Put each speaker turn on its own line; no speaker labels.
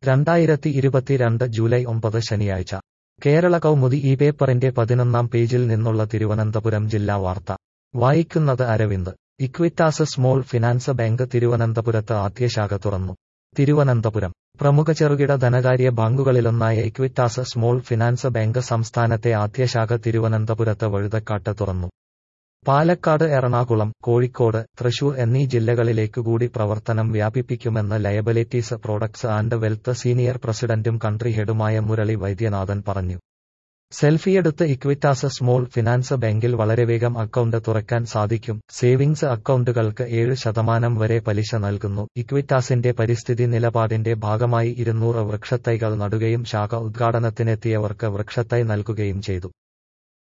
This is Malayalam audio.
രണ്ടായിരത്തി ഇരുപത്തിരണ്ട് ജൂലൈ ഒമ്പത് ശനിയാഴ്ച കേരള കൗമുദി ഈ പേപ്പറിന്റെ പതിനൊന്നാം പേജിൽ നിന്നുള്ള തിരുവനന്തപുരം ജില്ലാ വാർത്ത വായിക്കുന്നത് Aravind Equitas small finance bank തിരുവനന്തപുരത്ത് ആദ്യശാഖ തുറന്നു തിരുവനന്തപുരം പ്രമുഖ ചെറുകിട ധനകാര്യ ബാങ്കുകളിലൊന്നായ ഇക്വിറ്റാസ് സ്മോൾ ഫിനാൻസ് ബാങ്ക് സംസ്ഥാനത്തെ ആദ്യശാഖ തിരുവനന്തപുരത്ത് വഴുതക്കാട്ട് തുറന്നു പാലക്കാട് എറണാകുളം കോഴിക്കോട് തൃശൂർ എന്നീ ജില്ലകളിലേക്കു കൂടി പ്രവർത്തനം വ്യാപിപ്പിക്കുമെന്ന് liabilities products and wealth senior പ്രസിഡന്റും കൺട്രി ഹെഡുമായ മുരളി വൈദ്യനാഥൻ പറഞ്ഞു സെൽഫിയെടുത്ത് ഇക്വിറ്റാസ് സ്മോൾ ഫിനാൻസ് ബാങ്കിൽ വളരെ വേഗം അക്കൗണ്ട് തുറക്കാൻ സാധിക്കും സേവിങ്സ് അക്കൗണ്ടുകൾക്ക് ഏഴ് ശതമാനം വരെ പലിശ നൽകുന്നു ഇക്വിറ്റാസിന്റെ പരിസ്ഥിതി നിലപാടിന്റെ ഭാഗമായി ഇരുന്നൂറ് വൃക്ഷത്തൈകൾ നടുകയും ശാഖ ഉദ്ഘാടനത്തിനെത്തിയവർക്ക് വൃക്ഷത്തൈ നൽകുകയും ചെയ്തു